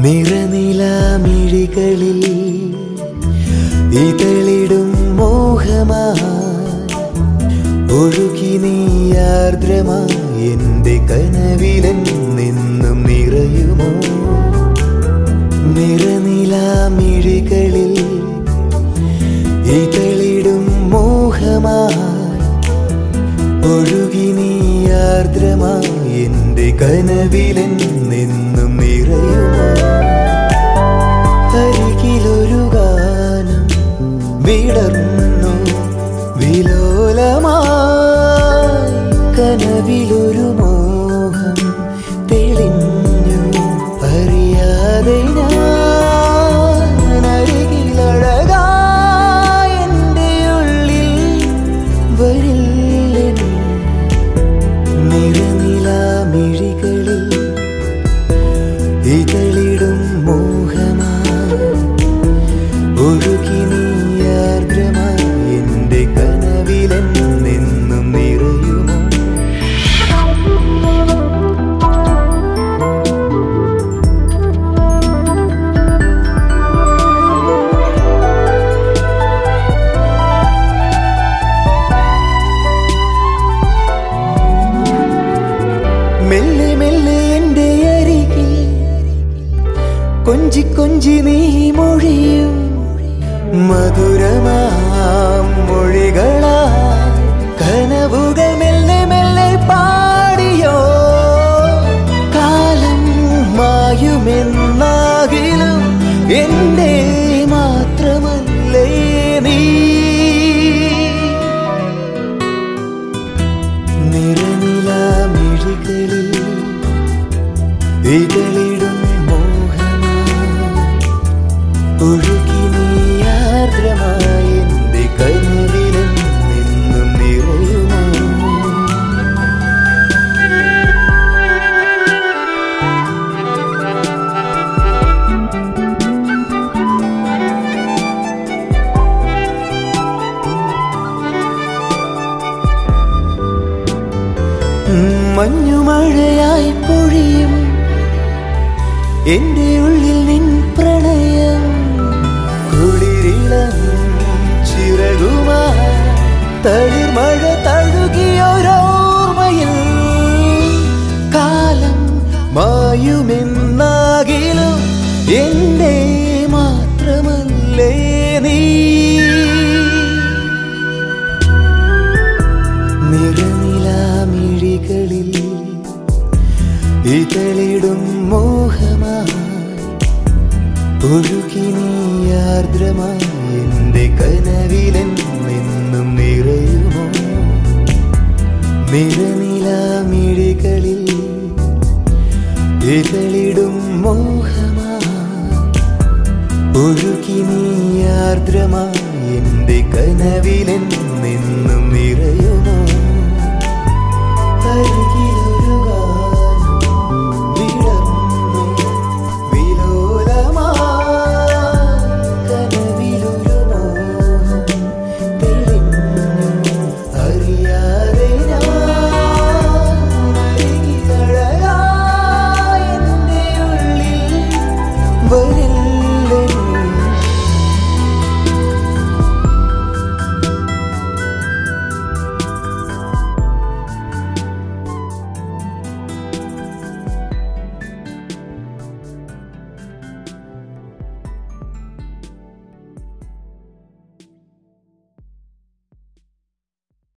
നിറനിലാമിഴികളിൽ ഇതളിടും മോഹമായി ഒഴുകി നീയാർദ്രമായി എന്റെ കനവിലെന്നും നിറയുമോ നിറനിലാമിഴികളിൽ ഇതളിടും മോഹമായി ഒഴുകി നീയാർദ്രമായി എന്റെ കനവിലെന്നും നിറയുമോ അരികിലൊരു ഗാനം വിടർന്നു വിലോലമായി കനവിലൊരു മോഹം തെളിഞ്ഞു അറിയാതെ ഞാൻ അരികിലഴകായ എൻ്റെ ഉള്ളിൽ വരില്ലെൻ നിറനിലാമിഴികളിൽ ഇതളിടും മോഹമായി ഒഴുകി നീയാർദ്രമായി എന്റെ കനവിലെന്നും നിറയുമോ മെല്ലെ മെല്ലെ എന്റെ അരികിൽ കൊഞ്ചി കൊഞ്ചി നീ മൊഴിയും മധുരമാം മൊഴികളാ കനവുകൾ മെല്ലെ മെല്ലെ പാടിയോ കാലം മായുമെന്നാകിലും എന്റെ മാത്രമല്ലേ നീ നിറനിലാമിഴികളിൽ ഇതളിടും മോഹമായി ഒഴുകി നീയാർദ്രമായി എന്റെ കനവിലും നിന്നും നിറയുമോ മഞ്ഞുമഴയായി പൊഴിയും എന്റെ ഉള്ളിൽ നിൻ പ്രണയം കുളിരിളം ചിറകുമായി തളിർമഴ തഴുകിയൊരോർമ്മയിൽ കാലം മായുമെന്നാകിലും എന്റെ മാത്രമല്ലേ നീ നിറനിലാമിഴികളിൽ ഇതളിടും മോഹമായി ഒഴുകി നീയാർദ്രമായി എന്റെ കനവിലെന്നും നിറയുമോ നിറനിലാമിഴികളിൽ ഇതളിടും മോഹമായി ഒഴുകി നീയാർദ്രമായി എന്റെ കനവിലെന്നും